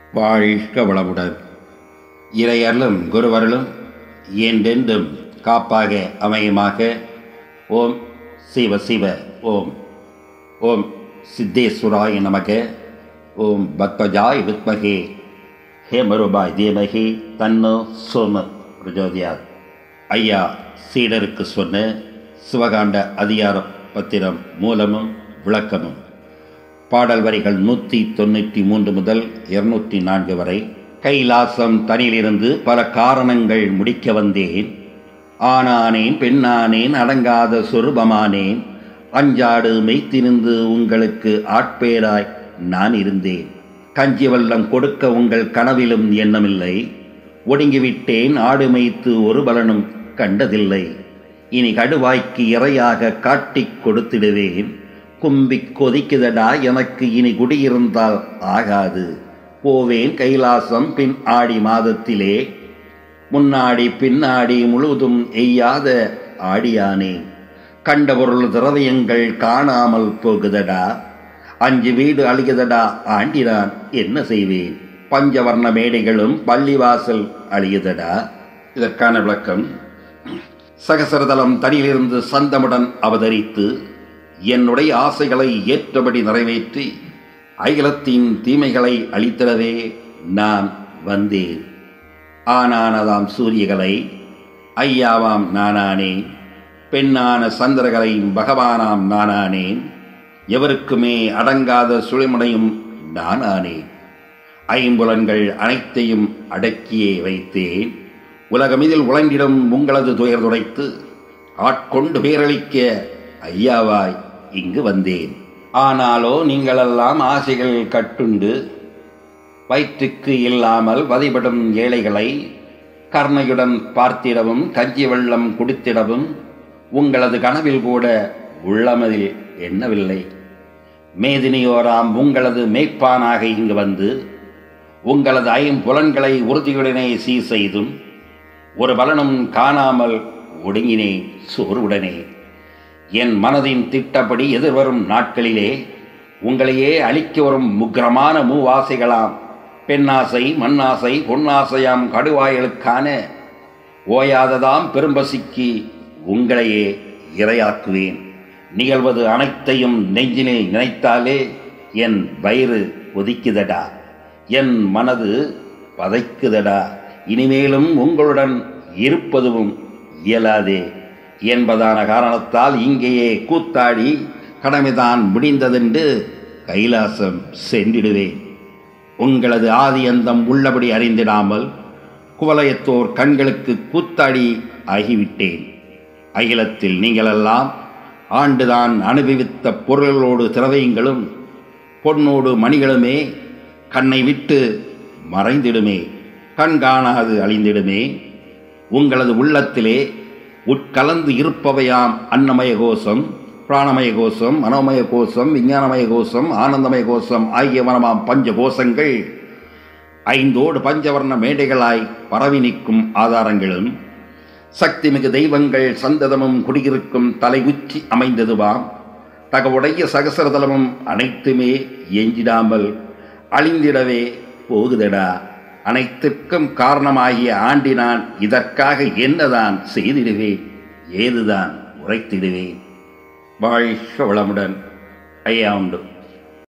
வாழ்க வளமுடன் இறையருளும் குருவருளும் என்றென்றும் காப்பாக அமையுமாக ஓம் சிவ சிவ ஓம் ஓம் சித்தேஸ்வராய நமக ஓம் பத்மஜாய் வித்மகே ஹேமருபாய் தீமகி தன்னோ சோம பிரஜோதியார் ஐயா சீடருக்கு சொன்ன சிவகாண்ட அதிகார பத்திரம் மூலமும் விளக்கமும் பாடல் வரிகள் நூற்றி தொண்ணூற்றி மூன்று முதல் இருநூற்றி நான்கு வரை கைலாசம் தனியிலிருந்து பல காரணங்கள் முடிக்க வந்தேன் ஆனானேன் பெண்ணானேன் அடங்காத சொருபமானேன் அஞ்சாடு மெய்த்திருந்து உங்களுக்கு ஆட்பேராய் நான் இருந்தேன் கஞ்சி வல்லம் கொடுக்க உங்கள் கனவிலும் எண்ணமில்லை ஒடுங்கிவிட்டேன் ஆடு மேய்த்து ஒரு பலனும் கண்டதில்லை இனி கடுவாய்க்கு இரையாக காட்டிக் கொடுத்திடுவேன் கும்பிக் கொதிக்குதடா எனக்கு இனி குடியிருந்தால் ஆகாது போவேன் கைலாசம் பின் ஆடி மாதத்திலே முன்னாடி பின்னாடி முழுவதும் எய்யாத ஆடியானே கண்ட பொருள் திரவியங்கள் காணாமல் போகுதடா அஞ்சு வீடு அழியுதடா ஆண்டினான் என்ன செய்வேன் பஞ்சவர்ண மேடைகளும் பள்ளிவாசல் அழியுதடா இதற்கான விளக்கம் சகசரதலம் தனியிலிருந்து சந்தமுடன் அவதரித்து என்னுடைய ஆசைகளை ஏற்றபடி நிறைவேற்றி அகிலத்தின் தீமைகளை அளித்திடவே நான் வந்தேன் ஆனானதாம் சூரியகளை ஐயாவாம் நானானேன் பெண்ணான சந்திரகளையும் பகவானாம் நானானேன் எவருக்குமே அடங்காத சுழிமுனையும் நானானேன் ஐம்புலன்கள் அனைத்தையும் அடக்கியே வைத்தேன் உலகமிதில் உழங்கிடும் உங்களது துயர் துடைத்து ஆட்கொண்டு பேரளிக்க ஐயாவாய் இங்கு வந்தேன் ஆனாலோ நீங்களெல்லாம் ஆசைகள் கட்டுண்டு வயிற்றுக்கு இல்லாமல் வதிபடும் ஏழைகளை கர்ணையுடன் பார்த்திடவும் கஞ்சி வெள்ளம் குடித்திடவும் உங்களது கனவில் கூட உள்ளமதில் எண்ணவில்லை மேதினியோராம் உங்களது மேய்ப்பானாக இங்கு வந்து உங்களது ஐம்புலன்களை உறுதியுடனே சீர் செய்தும் ஒரு பலனும் காணாமல் ஒடுங்கினேன் சோர்வுடனே என் மனதின் திட்டப்படி எதிர்வரும் நாட்களிலே உங்களையே அழிக்க வரும் முக்கிரமான மூவாசைகளாம் பெண்ணாசை மண்ணாசை பொன்னாசையாம் கடுவாய்களுக்கான ஓயாததாம் பெரும்பசிக்கு உங்களையே இரையாக்குவேன் நிகழ்வது அனைத்தையும் நெஞ்சினில் நினைத்தாலே என் வயிறு ஒதிக்குதடா என் மனது பதைக்குதடா இனிமேலும் உங்களுடன் இருப்பதும் இயலாதே என்பதான காரணத்தால் இங்கேயே கூத்தாடி கடமைதான் முடிந்ததென்று கைலாசம் சென்றிடுவேன் உங்களது ஆதியந்தம் உள்ளபடி அறிந்திடாமல் குவலயத்தோர் கண்களுக்கு கூத்தாடி ஆகிவிட்டேன் அகிலத்தில் நீங்களெல்லாம் ஆண்டுதான் அனுபவித்த பொருள்களோடு திரவியங்களும் பொன்னோடு மணிகளுமே கண்ணை விட்டு மறைந்திடுமே கண் காணாது அழிந்திடுமே உங்களது உள்ளத்திலே உட்கலந்து இருப்பவையாம் அன்னமய கோஷம் பிராணமய கோஷம் மனோமய கோஷம் விஞ்ஞானமய கோஷம் ஆனந்தமய கோஷம் ஆகியவனமாம் பஞ்ச கோஷங்கள் ஐந்தோடு பஞ்சவர்ண மேடைகளாய் பரவி நிற்கும் ஆதாரங்களும் சக்திமிகு தெய்வங்கள் சந்ததமும் குடியிருக்கும் தலை உச்சி அமைந்ததுவாம் தகவுடைய சகசரதலமும் அனைத்துமே எஞ்சிடாமல் அழிந்திடவே போகுதடா அனைத்திற்கும் காரணமாகிய ஆண்டினான் இதற்காக என்னதான் செய்திடுவேன் ஏதுதான் உரைத்திடுவேன் வாழ்க வளமுடன் ஐயா உண்டு